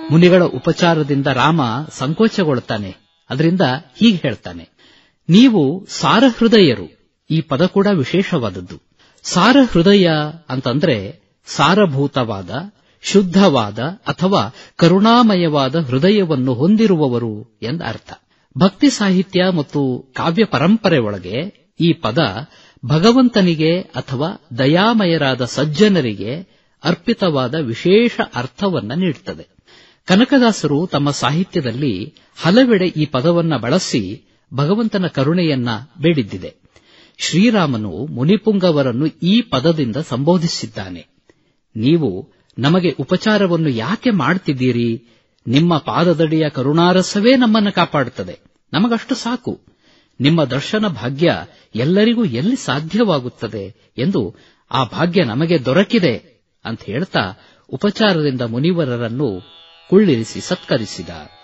ಮುನಿಗಳ ಉಪಚಾರದಿಂದ ರಾಮ ಸಂಕೋಚಗೊಳ್ತಾನೆ ಅದರಿಂದ ಹೀಗೆ ಹೇಳ್ತಾನೆ ನೀವು ಸಾರಹೃದಯರು ಈ ಪದ ಕೂಡ ವಿಶೇಷವಾದದ್ದು ಸಾರಹೃದಯ ಅಂತಂದ್ರೆ ಸಾರಭೂತವಾದ ಶುದ್ಧವಾದ ಅಥವಾ ಕರುಣಾಮಯವಾದ ಹೃದಯವನ್ನು ಹೊಂದಿರುವವರು ಎಂದ ಅರ್ಥ ಭಕ್ತಿ ಸಾಹಿತ್ಯ ಮತ್ತು ಕಾವ್ಯ ಪರಂಪರೆ ಒಳಗೆ ಈ ಪದ ಭಗವಂತನಿಗೆ ಅಥವಾ ದಯಾಮಯರಾದ ಸಜ್ಜನರಿಗೆ ಅರ್ಪಿತವಾದ ವಿಶೇಷ ಅರ್ಥವನ್ನ ನೀಡುತ್ತದೆ ಕನಕದಾಸರು ತಮ್ಮ ಸಾಹಿತ್ಯದಲ್ಲಿ ಹಲವೆಡೆ ಈ ಪದವನ್ನ ಬಳಸಿ ಭಗವಂತನ ಕರುಣೆಯನ್ನ ಬೇಡಿದ್ದಿದೆ ಶ್ರೀರಾಮನು ಮುನಿಪುಂಗವರನ್ನು ಈ ಪದದಿಂದ ಸಂಬೋಧಿಸಿದ್ದಾನೆ ನೀವು ನಮಗೆ ಉಪಚಾರವನ್ನು ಯಾಕೆ ಮಾಡ್ತಿದ್ದೀರಿ ನಿಮ್ಮ ಪಾದದಡಿಯ ಕರುಣಾರಸವೇ ನಮ್ಮನ್ನು ಕಾಪಾಡುತ್ತದೆ ನಮಗಷ್ಟು ಸಾಕು ನಿಮ್ಮ ದರ್ಶನ ಭಾಗ್ಯ ಎಲ್ಲರಿಗೂ ಎಲ್ಲಿ ಸಾಧ್ಯವಾಗುತ್ತದೆ ಎಂದು ಆ ಭಾಗ್ಯ ನಮಗೆ ದೊರಕಿದೆ ಅಂತ ಹೇಳ್ತಾ ಉಪಚಾರದಿಂದ ಮುನಿವರರನ್ನು ಕುಳ್ಳಿರಿಸಿ ಸತ್ಕರಿಸಿದ